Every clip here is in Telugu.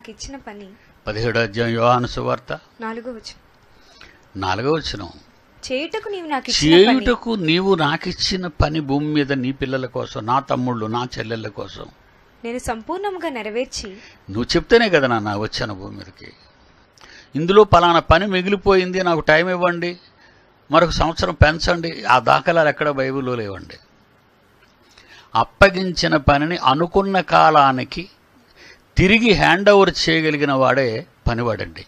నాకు ఇచ్చిన పని పదిహేడు అధ్యాయం యోహాను సువార్త నాలుగో వచ్చు నాలుగో వచనం చేయుటకు నీవు నాకు ఇచ్చిన పని చేయుటకు నీవు నాకిచ్చిన పని భూమి మీద నీ పిల్లల కోసం నా తమ్ముళ్ళు నా చెల్లెళ్ళ కోసం నేను సంపూర్ణంగా నెరవేర్చి నువ్వు చెప్తేనే కదా నాన్న వచ్చాను భూమి మీదకి ఇందులో పలానా పని మిగిలిపోయింది నాకు టైం ఇవ్వండి మరొక సంవత్సరం పెంచండి ఆ దాఖలాలు ఎక్కడ బైబిల్లో లేవండి అప్పగించిన పనిని అనుకున్న కాలానికి తిరిగి హ్యాండ్ ఓవర్ చేయగలిగిన వాడే పనివాడండి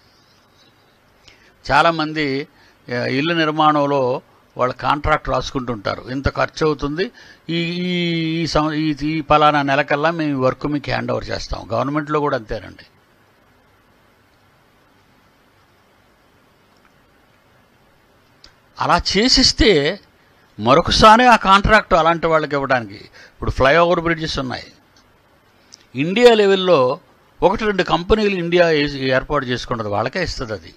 చాలామంది ఆ, ఇల్లు నిర్మాణంలో వాళ్ళ కాంట్రాక్ట్ రాసుకుంటుంటారు ఇంత ఖర్చు అవుతుంది ఈ ఈ ఈ సం- ఈ ఈ పలానా నెలకల్లా మేము ఈ వర్క్ మీకు హ్యాండ్ ఓవర్ చేస్తాం గవర్నమెంట్లో కూడా అంతేనండి అలా చేసిస్తే మరొకసారి ఆ కాంట్రాక్ట్ అలాంటి వాళ్ళకి ఇవ్వడానికి ఇప్పుడు ఫ్లైఓవర్ బ్రిడ్జెస్ ఉన్నాయి ఇండియా లెవెల్లో ఒకటి రెండు కంపెనీలు ఇండియా ఏ- ఏర్పాటు చేసుకుంటుంది వాళ్ళకే ఇస్తుంది అది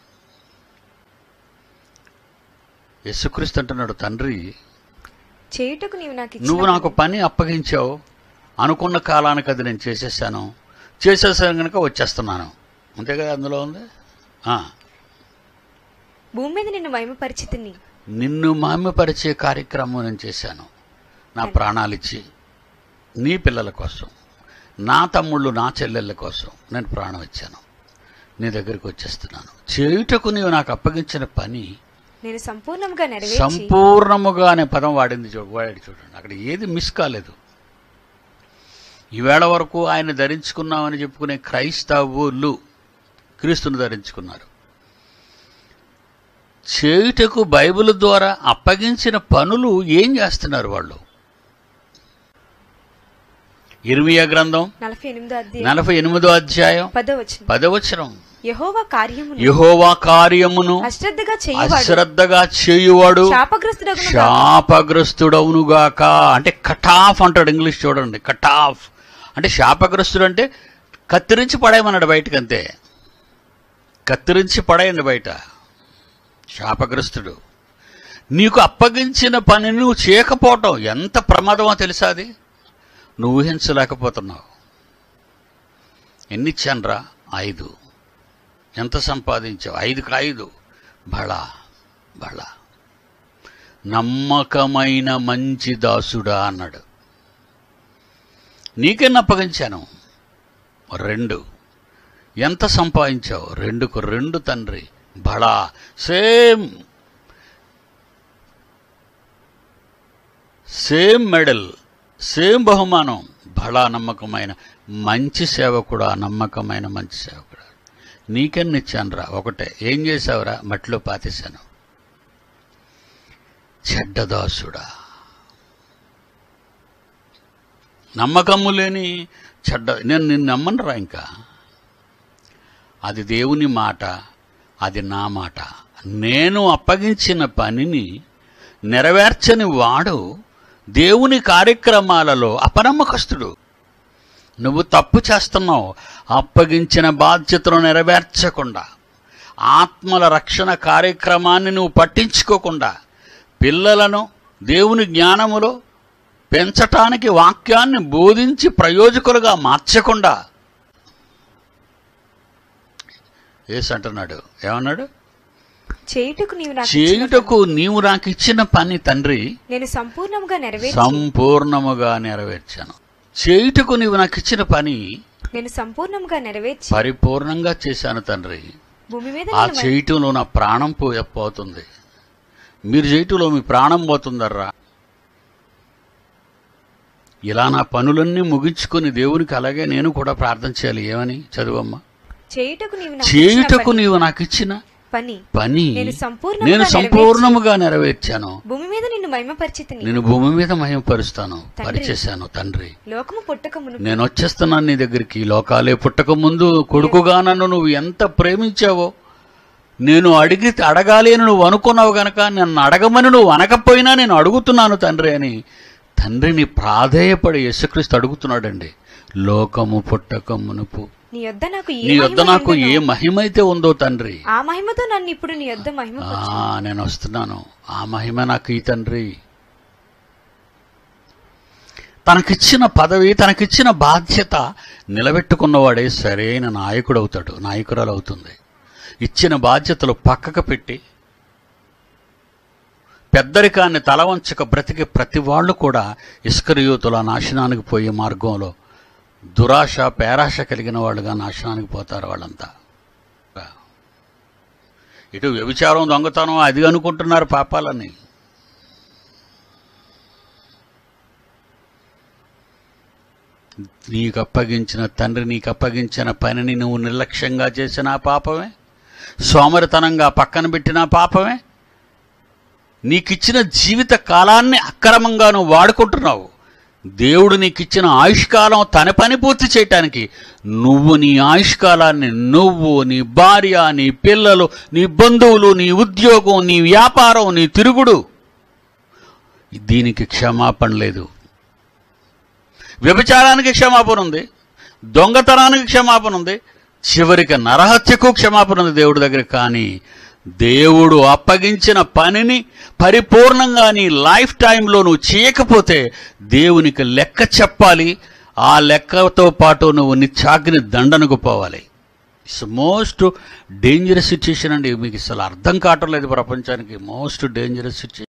యేసుక్రీస్తు అంటున్నాడు తండ్రి చేయుటకు నీవు నాకు ఇచ్చిన నువ్వు నాకు పని అప్పగించావు అనుకున్న కాలానికి అది నేను చేసేసాను చేసేసాను కనుక వచ్చేస్తున్నాను అంతే కదా అందులో ఉంది ఆ, భూమి మీద నిన్ను మహిమపరిచితిని నిన్ను మామ్యపరిచే కార్యక్రమం నేను చేశాను నా ప్రాణాలిచ్చి నీ పిల్లల కోసం నా తమ్ముళ్ళు నా చెల్లెళ్ళ కోసం నేను ప్రాణం ఇచ్చాను నీ దగ్గరికి వచ్చేస్తున్నాను చేయుటకు నీవు నాకు అప్పగించిన పని నేను సంపూర్ణంగా నెరవేర్చి సంపూర్ణముగా అనే పదం వాడింది చూడు వాడాడు చూడండి అక్కడ ఏది మిస్ కాలేదు ఈవేళ వరకు ఆయన ధరించుకున్నామని చెప్పుకునే క్రైస్తవులు క్రీస్తుని ధరించుకున్నారు చేయుటకు బైబిల్ ద్వారా అప్పగించిన పనులు ఏం చేస్తున్నారు వాళ్ళు ఇర్మియా గ్రంథం నలభై ఎనిమిదో అధ్యాయం నలభై ఎనిమిదో అధ్యాయం పదవచ్చు పదవచనం యహోవా కార్యమును యహోవా కార్యమును అశ్రద్ధగా చేయవాడు అశ్రద్ధగా చేయువాడు శాపగ్రస్తుడగును శాపగ్రస్తుడవునుగాక అంటే కట్ ఆఫ్ అంటాడు ఇంగ్లీష్ చూడండి కట్ ఆఫ్ అంటే శాపగ్రస్తుడు అంటే కత్తిరించి పడేయమన్నాడు బయటకు అంతే కత్తిరించి పడేయండి బయట శాపగ్రస్తుడు నీకు అప్పగించిన పని నువ్వు చేయకపోవటం ఎంత ప్రమాదమో తెలుసా అది నువ్వు ఊహించలేకపోతున్నావు ఎన్ని ఇచ్చానురా ఐదు ఎంత సంపాదించావు ఐదుకి ఐదు బళా బళా నమ్మకమైన మంచి దాసుడా అన్నాడు నీకెన్ని అప్పగించాను రెండు ఎంత సంపాదించావు రెండుకు రెండు తండ్రి బడా సేమ్ సేమ్ మెడల్ సేమ్ బహుమానం బడా నమ్మకమైన మంచి సేవకుడా నమ్మకమైన మంచి సేవకుడా నీకెన్ని ఇచ్చానురా ఒకటే ఏం చేశావురా మట్టిలో పాతేశాను చెడ్డదాసుడా నమ్మకము లేని చెడ్డ నేను నిన్ను నమ్మనురా ఇంకా అది దేవుని మాట అది నా మాట నేను అప్పగించిన పనిని నెరవేర్చని వాడు దేవుని కార్యక్రమాలలో అపనమ్మకస్తుడు నువ్వు తప్పు చేస్తున్నావు అప్పగించిన బాధ్యతను నెరవేర్చకుండా ఆత్మల రక్షణ కార్యక్రమాన్ని నువ్వు పట్టించుకోకుండా పిల్లలను దేవుని జ్ఞానములో పెంచటానికి వాక్యాన్ని బోధించి ప్రయోజకులుగా మార్చకుండా ఏసు అంటున్నాడు ఏమన్నాడు చేయుటకు నీవు నాకు ఇచ్చిన చేయుటకు నీవు నాకు ఇచ్చిన పని తండ్రి పని నేను సంపూర్ణంగా నెరవేర్చి సంపూర్ణముగా నెరవేర్చాను చేయుటకు నీవు నాకు ఇచ్చిన పని నేను సంపూర్ణంగా నెరవేర్చి పరిపూర్ణంగా చేశాను తండ్రి భూమి మీద ఆ నిన్ను మహి- చేయటంలో నా ప్రాణం పోయే పోతుంది మీరు చేయటంలో మీ ప్రాణం పోతుందర్రా ఇలా నా పనులన్నీ ముగించుకొని దేవునికి అలాగే నేను కూడా ప్రార్థన చేయాలి ఏమని చదువమ్మా చేయుటకు నీవు నాకు ఇచ్చిన చేయుటకు పని- నీవు నాకు ఇచ్చిన పని పని నేను సంపూర్ణంగా నేను సంపూర్ణముగా నెరవేర్చాను భూమి మీద నిన్ను మహిమపరిచితిని నేను భూమి మీద మహిమపరుస్తాను తండ్రి. పరిచేశాను తండ్రి లోకము పుట్టక మునుపు నేను వచ్చేస్తున్నాను నీ దగ్గరికి లోకాలే పుట్టక ముందు కొడుకుగా నన్ను నువ్వు ఎంత ప్రేమించావో నేను అడిగి అడగాలి అని నువ్వు అనుకున్నావు గనక నన్ను అడగమని నువ్వు అనకపోయినా నేను అడుగుతున్నాను తండ్రి అని తండ్రిని ప్రాధేయపడి యేసుక్రీస్తు అడుగుతున్నాడండి లోకము పుట్టక మునుపు నీ యొద్ద నాకు ఏ నీ వద్ద మహిమ నాకు ఉండునో, ఏ మహిమైతే ఉందో తండ్రి ఆ మహిమతో నన్ను ఇప్పుడు నీ యొద్ద మహిమ ఆ నేను వస్తున్నాను ఆ మహిమ నాకు ఈ తండ్రి తనకిచ్చిన పదవి తనకిచ్చిన బాధ్యత నిలబెట్టుకున్నవాడే సరైన నాయకుడు అవుతాడు నాయకురాలు అవుతుంది ఇచ్చిన బాధ్యతలు పక్కకు పెట్టి పెద్దరికాన్ని తల వంచక బ్రతికే ప్రతి వాళ్ళు కూడా ఇస్కరియూతుల నాశనానికి పోయే మార్గంలో దురాశ పేరాశ కలిగిన వాళ్ళుగా నాశనానికి పోతారు వాళ్ళంతా ఇటు వ్యభిచారం దొంగతనం అది అనుకుంటున్నారు పాపాలని నీకు అప్పగించిన తండ్రి నీకు అప్పగించిన పనిని నువ్వు నిర్లక్ష్యంగా చేసిన పాపమే సోమరితనంగా పక్కన పెట్టిన పాపమే నీకిచ్చిన జీవిత కాలాన్ని అక్రమంగా నువ్వు వాడుకుంటున్నావు దేవుడు నీకిచ్చిన ఆయుష్కాలం తన పని పూర్తి చేయటానికి నువ్వు నీ ఆయుష్కాలాన్ని నువ్వు నీ భార్య నీ పిల్లలు నీ బంధువులు నీ ఉద్యోగం నీ వ్యాపారం నీ తిరుగుడు దీనికి క్షమాపణ లేదు వ్యభిచారానికి క్షమాపణ ఉంది దొంగతనానికి క్షమాపణ ఉంది చివరికి నరహత్యకు క్షమాపణ ఉంది దేవుడి దగ్గర కానీ దేవుడు అప్పగించిన పనిని పరిపూర్ణంగా నీ లైఫ్ టైంలో నువ్వు చేయకపోతే దేవునికి లెక్క చెప్పాలి ఆ లెక్కతో పాటు నువ్వు నిత్యాగ్ని దండనకు పోవాలి ఇట్స్ మోస్ట్ డేంజరస్ సిచ్యుయేషన్ అండి మీకు అసలు అర్థం కావటం లేదు ప్రపంచానికి మోస్ట్ డేంజరస్ సిచ్యుయేషన్